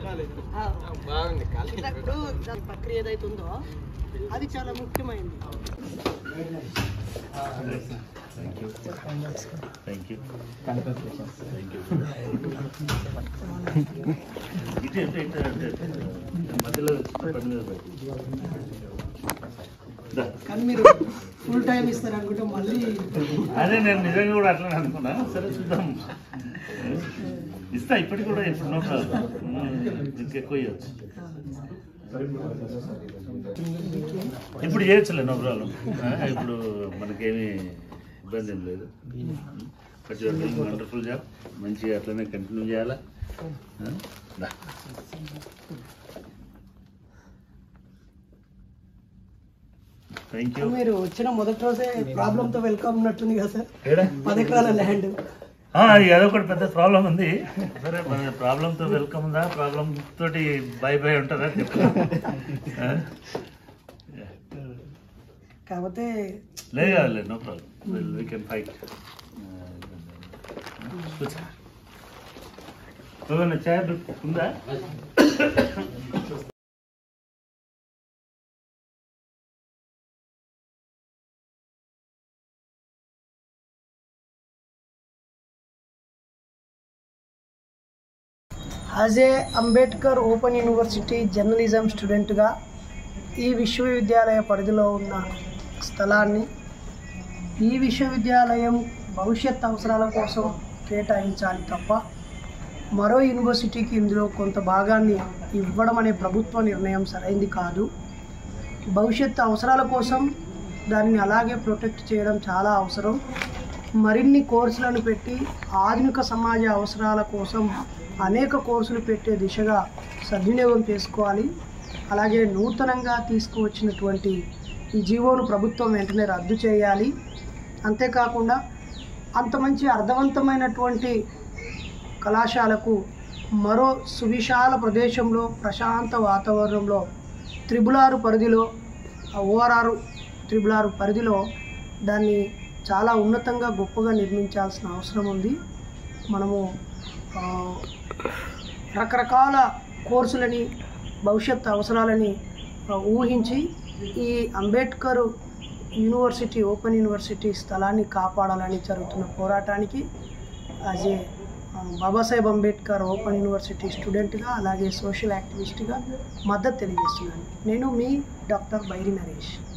ఆ. ఇప్పుడు దాని ప్రక్రియ ఏదైతే ఉందో అది చాలా ముఖ్యమైనది థ్యాంక్ యూ థ్యాంక్ యూ ఇటు ఇటు ఇటు ఇటు, ఇటు. మధ్యలో పని మీద పెట్టు. దా. కానీ మీరు ఫుల్ టైం ఇస్తారు అనుకుంటే మళ్ళీ అదే నేను నిజంగా కూడా అట్లనే అనుకున్నా సరే చూద్దాం ఇస్తా ఇప్పటికి కూడా ఇప్పుడు నో ప్రాబ్లం ఇంకెక్కువ ఇవ్వచ్చు ఇప్పుడు చేయొచ్చులే నో ప్రాబ్లం ఇప్పుడు మనకేమీ ఇబ్బంది ఏం లేదు బట్ వండర్ఫుల్ జాబ్ మంచిగా అట్లనే కంటిన్యూ చేయాలా ఆ? దా. థ్యాంక్ యూ మీరు వచ్చిన మొదటి రోజే ప్రాబ్లమ్ తో వెల్కమ్ ఉన్నట్టుంది కదా సార్ ఏడా పది ఎకరాల ల్యాండ్ ఆ, అది అదొకటి పెద్ద ప్రాబ్లం ఉంది సరే మన ప్రాబ్లంతో వెల్కమ్ ఉందా ప్రాబ్లం తోటి బై బై ఉంటుందా చెప్పు ఆ? కాకపోతే లేదు కాదు లేదు no problem will we can fight ఏమన్నా చాయ్ ఉందా as a Ambedkar open university journalism స్టూడెంట్గా ఈ విశ్వవిద్యాలయ పరిధిలో ఉన్న స్థలాన్ని ఈ విశ్వవిద్యాలయం భవిష్యత్ అవసరాల కోసం కేటాయించాలి తప్ప మరో యూనివర్సిటీకి ఇందులో కొంత భాగాన్ని ఇవ్వడం అనే ప్రభుత్వ నిర్ణయం సరైంది కాదు భవిష్యత్ అవసరాల కోసం దాన్ని అలాగే ప్రొటెక్ట్ చేయడం చాలా అవసరం మరిన్ని కోర్సులను పెట్టి ఆధునిక సమాజ అవసరాల కోసం అనేక కోర్సులు పెట్టే దిశగా సద్వినియోగం చేసుకోవాలి అలాగే నూతనంగా తీసుకువచ్చినటువంటి ఈ జీవోను ప్రభుత్వం వెంటనే రద్దు చేయాలి అంతేకాకుండా అంత మంచి అర్థవంతమైనటువంటి కళాశాలకు మరో సువిశాల ప్రదేశంలో ప్రశాంత వాతావరణంలో త్రిబులారు పరిధిలో ఓఆర్ఆర్ త్రిబులారు పరిధిలో దాన్ని చాలా ఉన్నతంగా గొప్పగా నిర్మించాల్సిన అవసరం ఉంది మనము ఆ, రకరకాల కోర్సులని భవిష్యత్ అవసరాలని ఆ, ఊహించి ఈ అంబేద్కర్ యూనివర్సిటీ ఓపెన్ యూనివర్సిటీ స్థలాన్ని కాపాడాలని జరుగుతున్న పోరాటానికి as a Babasaheb Ambedkar open university స్టూడెంట్గా అలాగే సోషల్ యాక్టివిస్ట్గా మద్దతు తెలియజేస్తున్నాను నేను మీ డాక్టర్ బైరి నరేష్